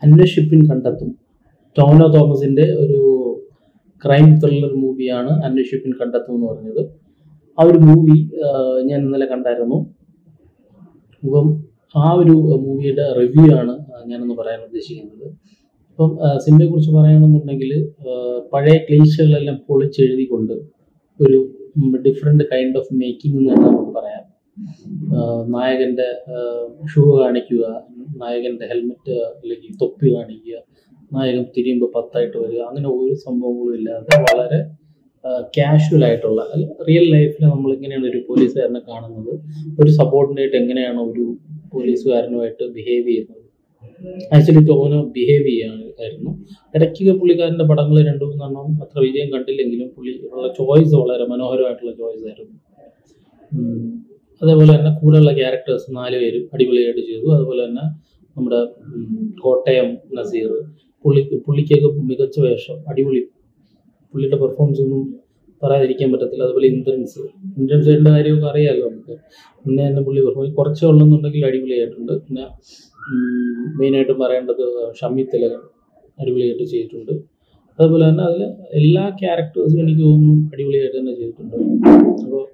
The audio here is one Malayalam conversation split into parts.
അന്വേഷിപ്പിൻ കണ്ടെത്തും ടോനോ തോമസിന്റെ ഒരു ക്രൈം ത്രില്ലർ മൂവിയാണ് അന്വേഷിപ്പിൻ കണ്ടെത്തും എന്ന് പറഞ്ഞത് ആ ഒരു മൂവി ഞാൻ ഇന്നലെ കണ്ടായിരുന്നു അപ്പം ആ ഒരു മൂവിയുടെ റിവ്യൂ ആണ് ഞാനൊന്ന് പറയാൻ ഉദ്ദേശിക്കുന്നത് അപ്പം സിനിമയെ കുറിച്ച് പറയുകയാണെന്നുണ്ടെങ്കിൽ പഴയ ക്ലീശകളെല്ലാം പൊളിച്ചെഴുതിക്കൊണ്ട് ഒരു ഡിഫറെന്റ് കൈൻഡ് ഓഫ് മേക്കിംഗ് എന്ന് തന്നെ നമുക്ക് പറയാം ആഹ് നായകന്റെ ഷൂ കാണിക്കുക നായകന്റെ ഹെൽമെറ്റ് അല്ലെങ്കിൽ തൊപ്പി കാണിക്കുക നായകൻ തിരിയുമ്പോൾ പത്തായിട്ട് വരിക അങ്ങനെ ഒരു സംഭവങ്ങളും ഇല്ലാതെ വളരെ കാഷ്വൽ ആയിട്ടുള്ള റിയൽ ലൈഫിൽ നമ്മൾ എങ്ങനെയാണ് ഒരു പോലീസുകാരനെ കാണുന്നത് ഒരു സബോർഡിനേറ്റ് എങ്ങനെയാണ് ഒരു പോലീസുകാരനുമായിട്ട് ബിഹേവ് ചെയ്യുന്നത് ആക്ച്വലി ടോനോ ബിഹേവ് ചെയ്യാനായിരുന്നു ഇടയ്ക്ക് പുള്ളിക്കാരൻ്റെ പടങ്ങൾ രണ്ടു മൂന്നെണ്ണം അത്ര വിജയം കണ്ടില്ലെങ്കിലും പുള്ളി ഉള്ള ചോയ്സ് വളരെ മനോഹരമായിട്ടുള്ള ചോയ്സ് ആയിരുന്നു ഉം. അതേപോലെ തന്നെ കൂടെയുള്ള ക്യാരക്ടേഴ്സ് നാല് പേരും അടിപൊളിയായിട്ട് ചെയ്തു അതുപോലെ തന്നെ നമ്മുടെ ഉം, കോട്ടയം നസീർ പുള്ളി പുള്ളിക്കൊക്കെ മികച്ച വേഷം അടിപൊളി പുള്ളിയുടെ പെർഫോമൻസ് ഒന്നും പറയാതിരിക്കാൻ പറ്റത്തില്ല അതുപോലെ ഇന്ദ്രൻസ് ഇന്ദ്രൻസിന്റെ കാര്യമൊക്കെ അറിയാമല്ലോ നമുക്ക് പിന്നെ തന്നെ പുള്ളി പെർഫോമൻസ് കുറച്ചേ ഉള്ളെന്നുണ്ടെങ്കിൽ അടിപൊളിയായിട്ടുണ്ട് പിന്നെ മെയിനായിട്ടും പറയേണ്ടത് ഷമ്മി തിലകൻ അടിപൊളിയായിട്ട് ചെയ്തിട്ടുണ്ട് അതുപോലെ തന്നെ അതിൽ എല്ലാ ക്യാരക്ടേഴ്സും എനിക്ക് തോന്നുന്നു അടിപൊളിയായിട്ട് തന്നെ ചെയ്തിട്ടുണ്ട് അപ്പോൾ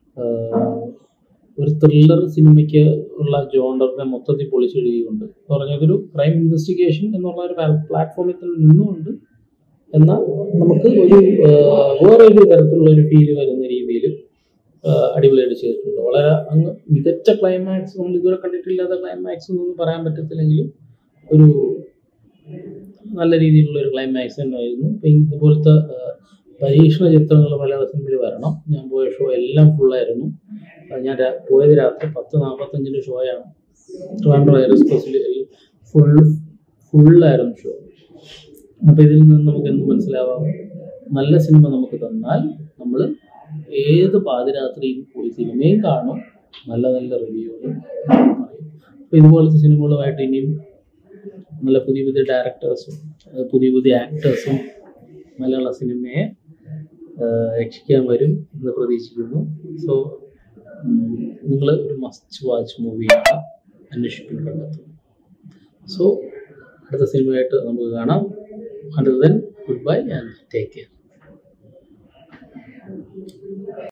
ഒരു ത്രില്ലർ സിനിമയ്ക്ക് ഉള്ള ജോണ്ടറിനെ മൊത്തത്തിൽ പൊളിച്ചെഴുതിയുണ്ട് പറഞ്ഞതൊരു ക്രൈം ഇൻവെസ്റ്റിഗേഷൻ എന്നുള്ള ഒരു പ്ലാറ്റ്ഫോമിൽ തന്നെ നിന്നുകൊണ്ട് എന്നാൽ നമുക്ക് ഒരു ആഹ്, വേറൊരു തരത്തിലുള്ള ഒരു ഫീല് വരുന്ന രീതിയിൽ അടിപൊളിയായിട്ട് ചെയ്തിട്ടുണ്ട് വളരെ അങ്ങ് മികച്ച ക്ലൈമാക്സ് നമ്മൾ ഇതുവരെ കണ്ടിട്ടില്ലാത്ത ക്ലൈമാക്സ് എന്നൊന്നും പറയാൻ പറ്റത്തില്ലെങ്കിലും ഒരു നല്ല രീതിയിലുള്ള ഒരു ക്ലൈമാക്സ് തന്നെയായിരുന്നു ഇപ്പം ഇതുപോലത്തെ ആഹ്, പരീക്ഷണ ചിത്രങ്ങൾ മലയാള സിനിമയിൽ വരണം ഞാൻ പോയ ഷോ എല്ലാം ഫുള്ളായിരുന്നു ഞാൻ രാ- പോയത് രാത്രി പത്ത് നാൽപ്പത്തഞ്ചിൻ്റെ ഷോയാണ് ട്രിവാൻഡ്രം എയറോസ്പേസിൽ ഫുൾ ഫുള്ളായിരുന്നു ഷോ അപ്പോൾ ഇതിൽ നിന്ന് നമുക്ക് എന്ത് മനസ്സിലാവാം നല്ല സിനിമ നമുക്ക് തന്നാൽ നമ്മൾ ഏത് പാതിരാത്രിയും പോയി സിനിമയും കാണും നല്ല നല്ല റിവ്യൂകളും പറയും അപ്പോൾ ഇതുപോലത്തെ സിനിമകളുമായിട്ട് ഇനിയും നല്ല പുതിയ പുതിയ ഡയറക്ടേഴ്സും പുതിയ പുതിയ ആക്ടേഴ്സും മലയാള സിനിമയെ ആഹ് രക്ഷിക്കാൻ വരും എന്ന് പ്രതീക്ഷിക്കുന്നു സോ നിങ്ങൾ ഒരു മസ്റ്റ് വാച്ച് മൂവിയാണ് അന്വേഷിപ്പിൽ കണ്ടെത്തുന്നത് സോ അടുത്ത സിനിമയായിട്ട് നമുക്ക് കാണാം until then good bye and take care